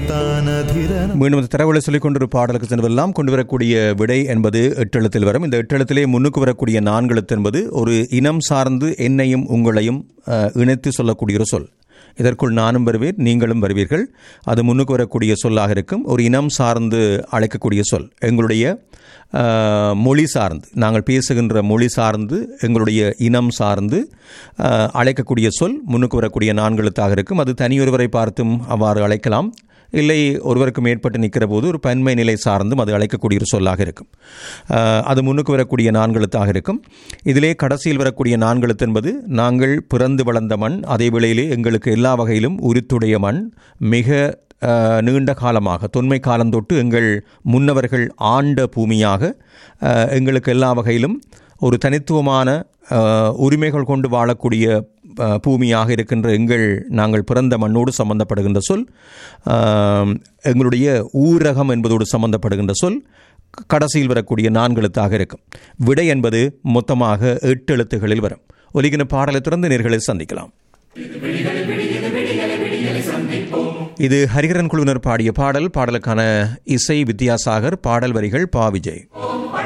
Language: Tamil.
தானதிரன மீண்டும் இந்த தரவுகளை சொல்லிக் கொண்டு ஒரு பாடலுக்கு சென்றதெல்லாம் கொண்டு வரக்கூடிய விடை என்பது எட்டெழுத்தில் வரும் இந்த எட்டெழுத்திலே முன்னுக்கு வரக்கூடிய நான்கெழுத்து என்பது ஒரு இனம் சார்ந்து என்னையும் உங்களையும் அஹ், இணைத்து சொல்லக்கூடிய ஒரு சொல் இதற்குள் நானும் வருவேன் நீங்களும் வருவீர்கள் அது முன்னுக்கு வரக்கூடிய சொல்லாக இருக்கும் ஒரு இனம் சார்ந்து அழைக்கக்கூடிய சொல் எங்களுடைய அஹ், மொழி சார்ந்து நாங்கள் பேசுகின்ற மொழி சார்ந்து எங்களுடைய இனம் சார்ந்து அஹ், அழைக்கக்கூடிய சொல் முன்னுக்கு வரக்கூடிய நான்கெழுத்தாக இருக்கும் அது தனியொருவரை பார்த்தும் அவ்வாறு அழைக்கலாம் இல்லை ஒருவருக்கு மேற்பட்டு நிற்கிற போது ஒரு பன்மை நிலை சார்ந்தும் அது அழைக்கக்கூடிய ஒரு சொல்லாக இருக்கும் அஹ், அது முன்னுக்கு வரக்கூடிய நான்கெழுத்தாக இருக்கும் இதிலே கடைசியில் வரக்கூடிய நான்கெழுத்து என்பது நாங்கள் பிறந்து வளர்ந்த மண் அதே வேளையிலே எங்களுக்கு எல்லா வகையிலும் உரித்துடைய மண் மிக அஹ், நீண்ட காலமாக தொன்மை காலம் தொட்டு எங்கள் முன்னவர்கள் ஆண்ட பூமியாக அஹ், எங்களுக்கு எல்லா வகையிலும் ஒரு தனித்துவமான அஹ், உரிமைகள் கொண்டு வாழக்கூடிய அஹ், பூமியாக இருக்கின்ற எங்கள் நாங்கள் பிறந்த மண்ணோடு சம்பந்தப்படுகின்ற சொல் அஹ், எங்களுடைய ஊரகம் என்பதோடு சம்பந்தப்படுகின்ற சொல் க- கடைசியில் வரக்கூடிய நான்கு எழுத்தாக இருக்கும் விடை என்பது மொத்தமாக எட்டு எழுத்துகளில் வரும் ஒலிகின பாடலை திறந்து நேர்களை சந்திக்கலாம் இது ஹரிகரன் குழுவினர் பாடிய பாடல் பாடலுக்கான இசை வித்யாசாகர் பாடல் வரிகள் பா விஜய்